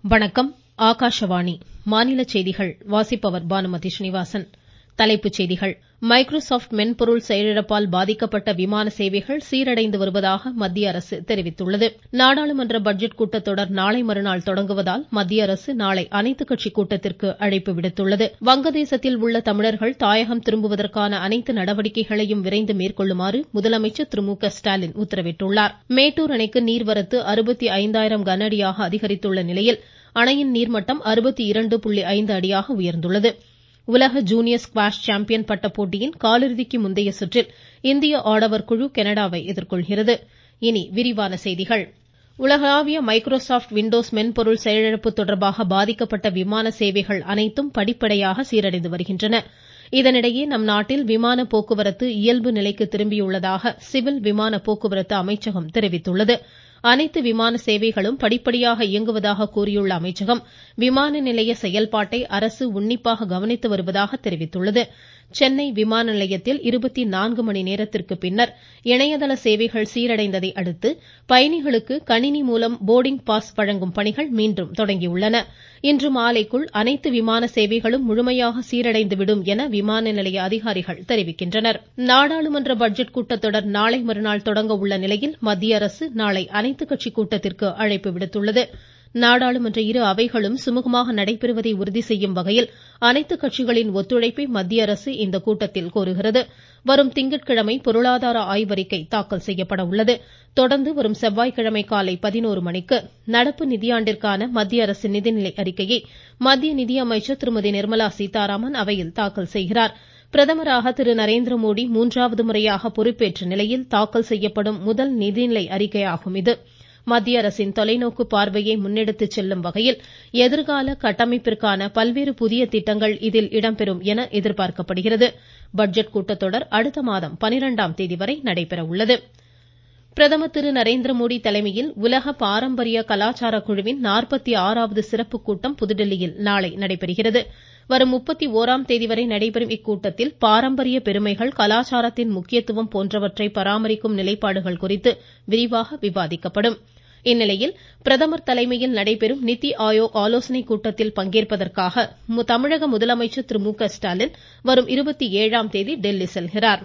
வணக்கம் ஆகாஷவாணி மாநில செய்திகள் வாசிப்பவர் பானுமதி ஸ்ரீனிவாசன் தலைப்புச் செய்திகள் மைக்ரோசாப்ட் மென்பொருள் செயலிழப்பால் பாதிக்கப்பட்ட விமான சேவைகள் சீரடைந்து வருவதாக மத்திய அரசு தெரிவித்துள்ளது நாடாளுமன்ற பட்ஜெட் கூட்டத்தொடர் நாளை மறுநாள் தொடங்குவதால் மத்திய அரசு நாளை அனைத்துக் கட்சி கூட்டத்திற்கு அழைப்பு விடுத்துள்ளது வங்கதேசத்தில் உள்ள தமிழர்கள் தாயகம் திரும்புவதற்கான அனைத்து நடவடிக்கைகளையும் விரைந்து மேற்கொள்ளுமாறு முதலமைச்சர் திரு மு க ஸ்டாலின் உத்தரவிட்டுள்ளார் மேட்டூர் அணைக்கு நீர்வரத்து அறுபத்தி ஐந்தாயிரம் கன அடியாக அதிகரித்துள்ள நிலையில் அணையின் நீர்மட்டம் அறுபத்தி இரண்டு புள்ளி ஐந்து அடியாக உயர்ந்துள்ளது உலக ஜூனியர் ஸ்குவாஷ் சாம்பியன் பட்ட போட்டியின் காலிறுதிக்கு முந்தைய சுற்றில் இந்திய ஆடவர் குழு கனடாவை எதிர்கொள்கிறது இனி விரிவான செய்திகள் உலகளாவிய மைக்ரோசாப்ட் விண்டோஸ் மென்பொருள் செயலிழப்பு தொடர்பாக பாதிக்கப்பட்ட விமான சேவைகள் அனைத்தும் படிப்படியாக சீரடைந்து வருகின்றன இதனிடையே நம் நாட்டில் விமான போக்குவரத்து இயல்பு நிலைக்கு திரும்பியுள்ளதாக சிவில் விமான போக்குவரத்து அமைச்சகம் தெரிவித்துள்ளது அனைத்து விமான சேவைகளும் படிப்படியாக இயங்குவதாக கூறியுள்ள அமைச்சகம் விமான நிலைய செயல்பாட்டை அரசு உன்னிப்பாக கவனித்து வருவதாக தெரிவித்துள்ளது சென்னை விமான நிலையத்தில் இருபத்தி நான்கு மணி நேரத்திற்கு பின்னர் இணையதள சேவைகள் சீரடைந்ததை அடுத்து பயணிகளுக்கு கணினி மூலம் போர்டிங் பாஸ் வழங்கும் பணிகள் மீண்டும் தொடங்கியுள்ளன இன்று மாலைக்குள் அனைத்து விமான சேவைகளும் முழுமையாக சீரடைந்துவிடும் என விமான நிலைய அதிகாரிகள் தெரிவிக்கின்றனர் நாடாளுமன்ற பட்ஜெட் கூட்டத்தொடர் நாளை மறுநாள் தொடங்க உள்ள நிலையில் மத்திய அரசு நாளை அனைத்துக் கட்சி கூட்டத்திற்கு அழைப்பு விடுத்துள்ளது நாடாளுமன்ற இரு அவைகளும் சுமூகமாக நடைபெறுவதை உறுதி செய்யும் வகையில் அனைத்துக் கட்சிகளின் ஒத்துழைப்பை மத்திய அரசு இந்த கூட்டத்தில் கோருகிறது வரும் திங்கட்கிழமை பொருளாதார ஆய்வறிக்கை தாக்கல் செய்யப்பட உள்ளது தொடர்ந்து வரும் செவ்வாய்க்கிழமை காலை பதினோரு மணிக்கு நடப்பு நிதியாண்டிற்கான மத்திய அரசின் நிதிநிலை அறிக்கையை மத்திய நிதியமைச்சர் திருமதி நிர்மலா சீதாராமன் அவையில் தாக்கல் செய்கிறார் பிரதமராக திரு நரேந்திர மோடி மூன்றாவது முறையாக பொறுப்பேற்ற நிலையில் தாக்கல் செய்யப்படும் முதல் நிதிநிலை அறிக்கையாகும் இது மத்திய அரசின் தொலைநோக்கு பார்வையை முன்னெடுத்துச் செல்லும் வகையில் எதிர்கால கட்டமைப்பிற்கான பல்வேறு புதிய திட்டங்கள் இதில் இடம்பெறும் என எதிர்பார்க்கப்படுகிறது பட்ஜெட் கூட்டத்தொடர் அடுத்த மாதம் பனிரெண்டாம் தேதி வரை நடைபெற உள்ளது பிரதமர் திரு நரேந்திர மோடி தலைமையில் உலக பாரம்பரிய கலாச்சார குழுவின் நாற்பத்தி ஆறாவது சிறப்பு கூட்டம் புதுதில்லியில் நாளை நடைபெறுகிறது வரும் முப்பத்தி ஓராம் தேதி வரை நடைபெறும் இக்கூட்டத்தில் பாரம்பரிய பெருமைகள் கலாச்சாரத்தின் முக்கியத்துவம் போன்றவற்றை பராமரிக்கும் நிலைப்பாடுகள் குறித்து விரிவாக விவாதிக்கப்படும் இந்நிலையில் பிரதமர் தலைமையில் நடைபெறும் நித்தி ஆயோக் ஆலோசனைக் கூட்டத்தில் பங்கேற்பதற்காக தமிழக முதலமைச்சர் திரு மு க ஸ்டாலின் வரும் இருபத்தி ஏழாம் தேதி டெல்லி செல்கிறார்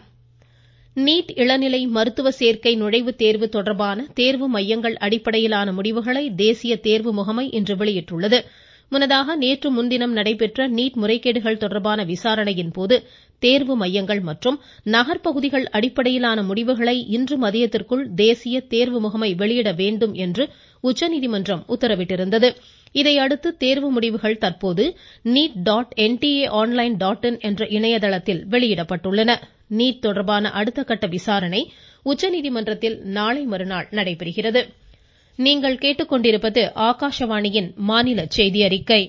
நீட் இளநிலை மருத்துவ சேர்க்கை நுழைவுத் தேர்வு தொடர்பான தேர்வு மையங்கள் அடிப்படையிலான முடிவுகளை தேசிய தேர்வு முகமை இன்று வெளியிட்டுள்ளது முன்னதாக நேற்று முன்தினம் நடைபெற்ற நீட் முறைகேடுகள் தொடர்பான விசாரணையின் போது தேர்வு மையங்கள் மற்றும் நகர்ப்பகுதிகள் அடிப்படையிலான முடிவுகளை இன்று மதியத்திற்குள் தேசிய தேர்வு முகமை வெளியிட வேண்டும் என்று உச்சநீதிமன்றம் உத்தரவிட்டிருந்தது இதையடுத்து தேர்வு முடிவுகள் தற்போது NEET dot NTA online dot in என்ற இணையதளத்தில் வெளியிடப்பட்டுள்ளன நீட் தொடர்பான அடுத்த கட்ட விசாரணை உச்சநீதிமன்றத்தில் நாளை மறுநாள் நடைபெறுகிறது நீங்கள் கேட்டுக்கொண்டிருப்பது ஆகாஷவாணியின் மாநில செய்தி அறிக்கை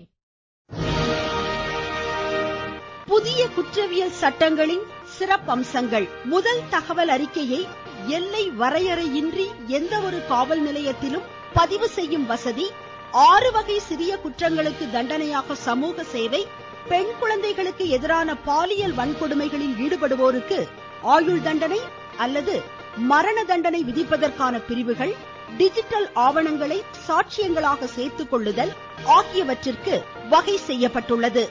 புதிய குற்றவியல் சட்டங்களின் சிறப்பம்சங்கள் முதல் தகவல் அறிக்கையை எல்லை வரையறையின்றி எந்த ஒரு காவல் நிலையத்திலும் பதிவு செய்யும் வசதி ஆறு வகை சிறிய குற்றங்களுக்கு தண்டனையாக சமூக சேவை பெண் குழந்தைகளுக்கு எதிரான பாலியல் வன்கொடுமைகளில் ஈடுபடுவோருக்கு ஆயுள் தண்டனை அல்லது மரண தண்டனை விதிப்பதற்கான பிரிவுகள் டிஜிட்டல் ஆவணங்களை சாட்சியங்களாக சேர்த்துக் கொள்ளுதல் ஆகியவற்றிற்கு வகை செய்யப்பட்டுள்ளது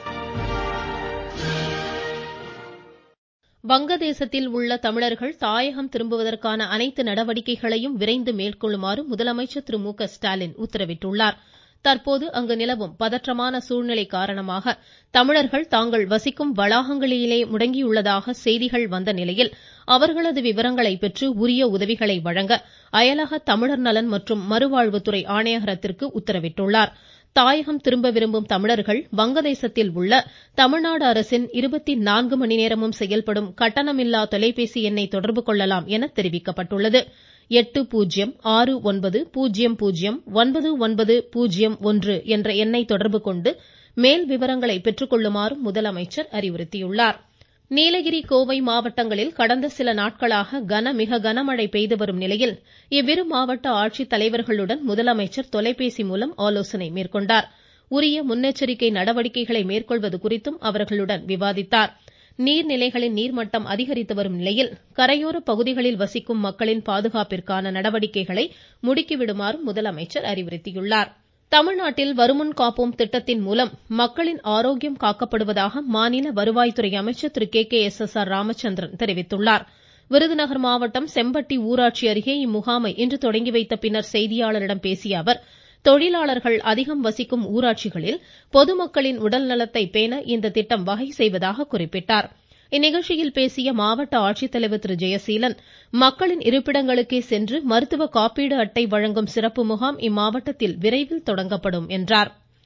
வங்கதேசத்தில் உள்ள தமிழர்கள் தாயகம் திரும்புவதற்கான அனைத்து நடவடிக்கைகளையும் விரைந்து மேற்கொள்ளுமாறு முதலமைச்சர் திரு மு க ஸ்டாலின் உத்தரவிட்டுள்ளார் தற்போது அங்கு நிலவும் பதற்றமான சூழ்நிலை காரணமாக தமிழர்கள் தாங்கள் வசிக்கும் வளாகங்களிலேயே முடங்கியுள்ளதாக செய்திகள் வந்த நிலையில் அவர்களது விவரங்களை பெற்று உரிய உதவிகளை வழங்க அயலக தமிழர் நலன் மற்றும் மறுவாழ்வுத்துறை ஆணையரகத்திற்கு உத்தரவிட்டுள்ளார் தாயகம் திரும்ப விரும்பும் தமிழர்கள் வங்கதேசத்தில் உள்ள தமிழ்நாடு அரசின் இருபத்தி நான்கு மணி நேரமும் செயல்படும் கட்டணமில்லா தொலைபேசி எண்ணை தொடர்பு கொள்ளலாம் என தெரிவிக்கப்பட்டுள்ளது எட்டு பூஜ்ஜியம் ஆறு ஒன்பது பூஜ்ஜியம் பூஜ்ஜியம் ஒன்பது ஒன்பது பூஜ்ஜியம் ஒன்று என்ற எண்ணை தொடர்பு கொண்டு மேல் விவரங்களை பெற்றுக் கொள்ளுமாறும் முதலமைச்சர் அறிவுறுத்தியுள்ளார் நீலகிரி கோவை மாவட்டங்களில் கடந்த சில நாட்களாக கன மிக கனமழை பெய்து வரும் நிலையில் இவ்விரு மாவட்ட ஆட்சித் தலைவர்களுடன் முதலமைச்சர் தொலைபேசி மூலம் ஆலோசனை மேற்கொண்டார் உரிய முன்னெச்சரிக்கை நடவடிக்கைகளை மேற்கொள்வது குறித்தும் அவர்களுடன் விவாதித்தார் நீர்நிலைகளின் நீர்மட்டம் அதிகரித்து வரும் நிலையில் கரையோர பகுதிகளில் வசிக்கும் மக்களின் பாதுகாப்பிற்கான நடவடிக்கைகளை முடுக்கிவிடுமாறு முதலமைச்சர் அறிவுறுத்தியுள்ளார் தமிழ்நாட்டில் வருமுன் காப்போம் திட்டத்தின் மூலம் மக்களின் ஆரோக்கியம் காக்கப்படுவதாக மாநில வருவாய்த்துறை அமைச்சர் திரு K K S S R Ramachandran தெரிவித்துள்ளார் விருதுநகர் மாவட்டம் செம்பட்டி ஊராட்சி அருகே இம்முகாமை இன்று தொடங்கி வைத்த பின்னர் செய்தியாளர்களிடம் பேசிய அவர் தொழிலாளர்கள் அதிகம் வசிக்கும் ஊராட்சிகளில் பொதுமக்களின் உடல் நலத்தை பேண இந்த திட்டம் வகை செய்வதாக குறிப்பிட்டார் இந்நிகழ்ச்சியில் பேசிய மாவட்ட ஆட்சித்தலைவர் திரு ஜெயசீலன் மக்களின் இருப்பிடங்களுக்கே சென்று மருத்துவ காப்பீடு அட்டை வழங்கும் சிறப்பு முகாம் இம்மாவட்டத்தில் விரைவில் தொடங்கப்படும் என்றார்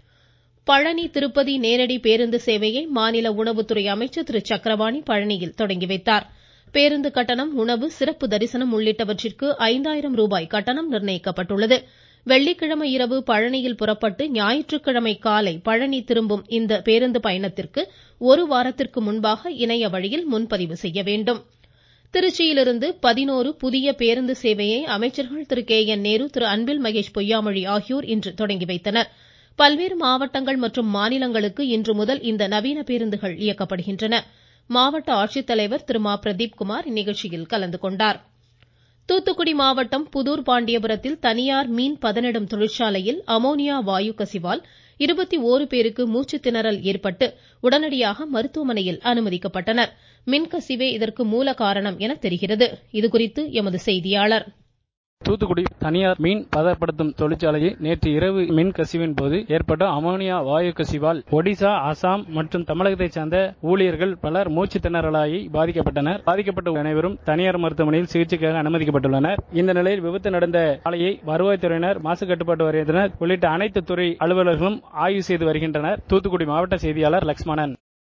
பழனி திருப்பதி நேரடி பேருந்து சேவையை மாநில உணவுத்துறை அமைச்சர் திரு சக்கரபாணி பழனியில் தொடங்கி வைத்தார் பேருந்து கட்டணம் உணவு சிறப்பு தரிசனம் உள்ளிட்டவற்றிற்கு ஐந்தாயிரம் ரூபாய் கட்டணம் நிர்ணயிக்கப்பட்டுள்ளது வெள்ளிக்கிழமை இரவு பழனியில் புறப்பட்டு ஞாயிற்றுக்கிழமை காலை பழனி திரும்பும் இந்த பேருந்து பயணத்திற்கு ஒரு வாரத்திற்கு முன்பாக இணைய வழியில் முன்பதிவு செய்ய வேண்டும் திருச்சியிலிருந்து பதினோரு புதிய பேருந்து சேவையை அமைச்சர்கள் திரு கே என் நேரு திரு அன்பில் மகேஷ் பொய்யாமொழி ஆகியோர் இன்று தொடங்கி வைத்தனர் பல்வேறு மாவட்டங்கள் மற்றும் மாநிலங்களுக்கு இன்று முதல் இந்த நவீன பேருந்துகள் இயக்கப்படுகின்றன மாவட்ட ஆட்சித்தலைவர் திரு மா பிரதீப்குமார் இந்நிகழ்ச்சியில் கலந்து கொண்டார் தூத்துக்குடி மாவட்டம் புதூர் பாண்டியபுரத்தில் தனியார் மீன் பதனிடும் தொழிற்சாலையில் அமோனியா வாயு கசிவால் இருபத்தி ஓரு பேருக்கு மூச்சு திணறல் ஏற்பட்டு உடனடியாக மருத்துவமனையில் அனுமதிக்கப்பட்டனர் மின்கசிவே இதற்கு மூல காரணம் என தெரிகிறது இதுகுறித்து எமது செய்தியாளர் தூத்துக்குடி தனியார் மீன் பதப்படுத்தும் தொழிற்சாலையில் நேற்று இரவு மின் கசிவின் போது ஏற்பட்ட அமோனியா வாயு கசிவால் ஒடிசா அசாம் மற்றும் தமிழகத்தைச் சேர்ந்த ஊழியர்கள் பலர் மூச்சு திணறலாகி பாதிக்கப்பட்டனர் பாதிக்கப்பட்ட அனைவரும் தனியார் மருத்துவமனையில் சிகிச்சைக்காக அனுமதிக்கப்பட்டுள்ளனர் இந்த நிலையில் விபத்து நடந்த சாலையை வருவாய்த்துறையினர் மாசு கட்டுப்பாட்டு வாரியத்தினர் உள்ளிட்ட அனைத்து துறை அலுவலர்களும் ஆய்வு செய்து வருகின்றனர் தூத்துக்குடி மாவட்ட செய்தியாளர் லட்சுமணன்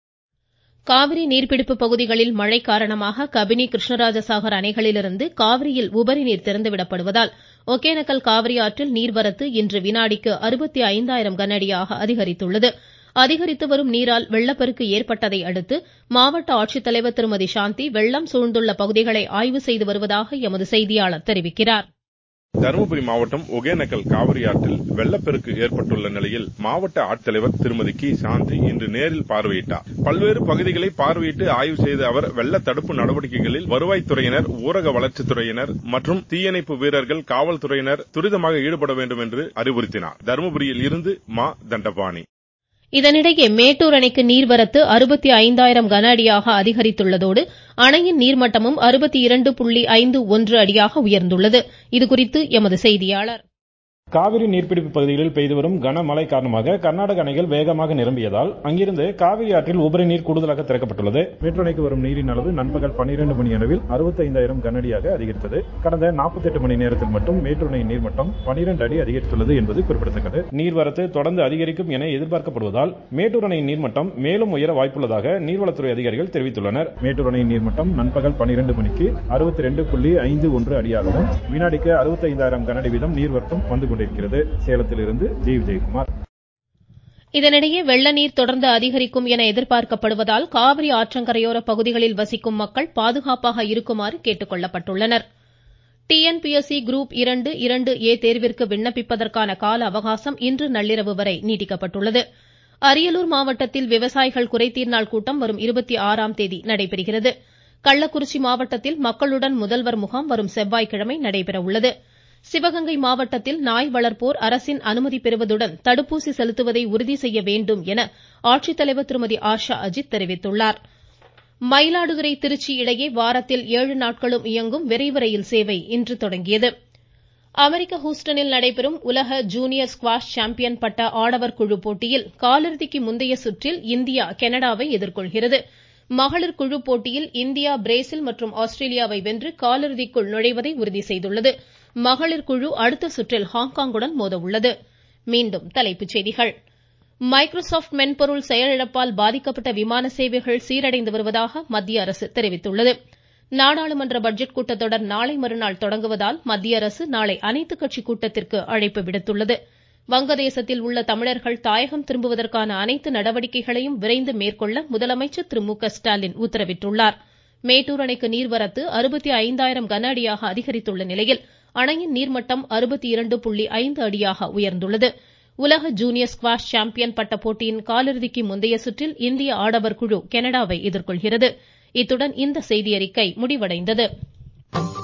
காவிரி நீர்பிடிப்பு பகுதிகளில் மழை காரணமாக கபினி கிருஷ்ணராஜசாகர் அணைகளிலிருந்து காவிரியில் உபரி நீர் திறந்துவிடப்படுவதால் ஒகேனக்கல் காவிரி ஆற்றில் நீர்வரத்து இன்று வினாடிக்கு அறுபத்தி ஐந்தாயிரம் கனஅடியாக அதிகரித்துள்ளது அதிகரித்து வரும் நீரால் வெள்ளப்பெருக்கு ஏற்பட்டதை அடுத்து மாவட்ட ஆட்சித்தலைவர் திருமதி சாந்தி வெள்ளம் சூழ்ந்துள்ள பகுதிகளை ஆய்வு செய்து வருவதாக எமது செய்தியாளர் தெரிவிக்கிறார் தருமபுரி மாவட்டம் ஒகேனக்கல் காவிரி ஆற்றில் வெள்ளப்பெருக்கு ஏற்பட்டுள்ள நிலையில் மாவட்ட ஆட்சித்தலைவர் திருமதி கி சாந்தி இன்று நேரில் பார்வையிட்டார் பல்வேறு பகுதிகளை பார்வையிட்டு ஆய்வு செய்த அவர் வெள்ள தடுப்பு நடவடிக்கைகளில் வருவாய்த்துறையினர் ஊரக வளர்ச்சித்துறையினர் மற்றும் தீயணைப்பு வீரர்கள் காவல்துறையினர் துரிதமாக ஈடுபட வேண்டும் என்று அறிவுறுத்தினார் தருமபுரியில் இருந்து மா தண்டபாணி இதனிடையே மேட்டூர் அணைக்கு நீர்வரத்து அறுபத்தி ஐந்தாயிரம் கன அடியாக அதிகரித்துள்ளதோடு அணையின் நீர்மட்டமும் அறுபத்தி இரண்டு புள்ளி ஐந்து ஒன்று அடியாக உயர்ந்துள்ளது இதுகுறித்து எமது செய்தியாளர் காவிரி நீர்பிடிப்பு பகுதிகளில் பெய்து வரும் கனமழை காரணமாக கர்நாடக அணைகள் வேகமாக நிரம்பியதால் அங்கிருந்து காவிரி ஆற்றில் உபரி நீர் கூடுதலாக திறக்கப்பட்டுள்ளது மேட்டூர் அணைக்கு வரும் நீரின் அளவு நண்பகல் பன்னிரண்டு மணி அளவில் அறுபத்தைந்தாயிரம் கனஅடியாக அதிகரித்தது கடந்த நாற்பத்தெட்டு மணி நேரத்தில் மட்டும் மேட்டூர் அணை நீர்மட்டம் பனிரெண்டு அடி அதிகரித்துள்ளது என்பது குறிப்பிடத்தக்கது நீர்வரத்து தொடர்ந்து அதிகரிக்கும் என எதிர்பார்க்கப்படுவதால் மேட்டூர் அணையின் நீர்மட்டம் மேலும் உயர வாய்ப்புள்ளதாக நீர்வளத்துறை அதிகாரிகள் தெரிவித்துள்ளனர் மேட்டூர் அணையின் நீர்மட்டம் நண்பகல் பனிரெண்டு மணிக்கு அறுபத்தி ரெண்டு புள்ளி ஐந்து ஒன்று அடியாகவும் வினாடிக்கு அறுபத்தைந்தாயிரம் கனஅடி வீதம் நீர்வரத்தும் வந்து கொண்டிருக்கிறது சேலத்திலிருந்து ஜி விஜயகுமார் இதனிடையே வெள்ள நீர் தொடர்ந்து அதிகரிக்கும் என எதிர்பார்க்கப்படுவதால் காவிரி ஆற்றங்கரையோர பகுதிகளில் வசிக்கும் மக்கள் பாதுகாப்பாக இருக்குமாறு கேட்டுக் கொள்ளப்பட்டுள்ளனர் டிஎன்பிஎஸ்சி குரூப் இரண்டு இரண்டு ஏ தேர்விற்கு விண்ணப்பிப்பதற்கான கால அவகாசம் இன்று நள்ளிரவு வரை நீட்டிக்கப்பட்டுள்ளது அரியலூர் மாவட்டத்தில் விவசாயிகள் குறைதீர் நாள் கூட்டம் வரும் இருபத்தி ஆறாம் தேதி நடைபெறுகிறது கள்ளக்குறிச்சி மாவட்டத்தில் மக்களுடன் முதல்வர் முகாம் வரும் செவ்வாய்க்கிழமை நடைபெற உள்ளது சிவகங்கை மாவட்டத்தில் நாய் வளர்ப்போர் அரசின் அனுமதி பெறுவதுடன் தடுப்பூசி செலுத்துவதை உறுதி செய்ய வேண்டும் என ஆட்சித்தலைவர் திருமதி ஆஷா அஜித் தெரிவித்துள்ளார் மயிலாடுதுறை திருச்சி இடையே வாரத்தில் ஏழு நாட்களும் இயங்கும் விரைவு ரயில் சேவை இன்று தொடங்கியது அமெரிக்க ஹூஸ்டனில் நடைபெறும் உலக ஜூனியர் ஸ்குவாஷ் சாம்பியன் பட்ட ஆடவர் குழு போட்டியில் காலிறுதிக்கு முந்தைய சுற்றில் இந்தியா கனடாவை எதிர்கொள்கிறது மகளிர் குழு போட்டியில் இந்தியா பிரேசில் மற்றும் ஆஸ்திரேலியாவை வென்று காலிறுதிக்குள் நுழைவதை உறுதி செய்துள்ளது மகளிர் குழு அடுத்த சுற்றில் ஹாங்காங்குடன் மோத உள்ளது மீண்டும் தலைப்புச் செய்திகள் மைக்ரோசாப்ட் மென்பொருள் செயலிழப்பால் பாதிக்கப்பட்ட விமான சேவைகள் சீரடைந்து வருவதாக மத்திய அரசு தெரிவித்துள்ளது நாடாளுமன்ற பட்ஜெட் கூட்டத்தொடர் நாளை மறுநாள் தொடங்குவதால் மத்திய அரசு நாளை அனைத்துக் கட்சி கூட்டத்திற்கு அழைப்பு விடுத்துள்ளது வங்கதேசத்தில் உள்ள தமிழர்கள் தாயகம் திரும்புவதற்கான அனைத்து நடவடிக்கைகளையும் விரைந்து மேற்கொள்ள முதலமைச்சர் திரு மு க ஸ்டாலின் உத்தரவிட்டுள்ளார் மேட்டூர் அணைக்கு நீர்வரத்து அறுபத்தி ஐந்தாயிரம் கன அடியாக அதிகரித்துள்ள நிலையில் அணையின் நீர்மட்டம் அறுபத்தி இரண்டு புள்ளி ஐந்து அடியாக உயர்ந்துள்ளது உலக ஜூனியர் ஸ்குவாஷ் சாம்பியன் பட்ட போட்டியின் காலிறுதிக்கு முந்தைய சுற்றில் இந்திய ஆடவர் குழு கனடாவை எதிர்கொள்கிறது இத்துடன் இந்த செய்தியறிக்கை முடிவடைந்தது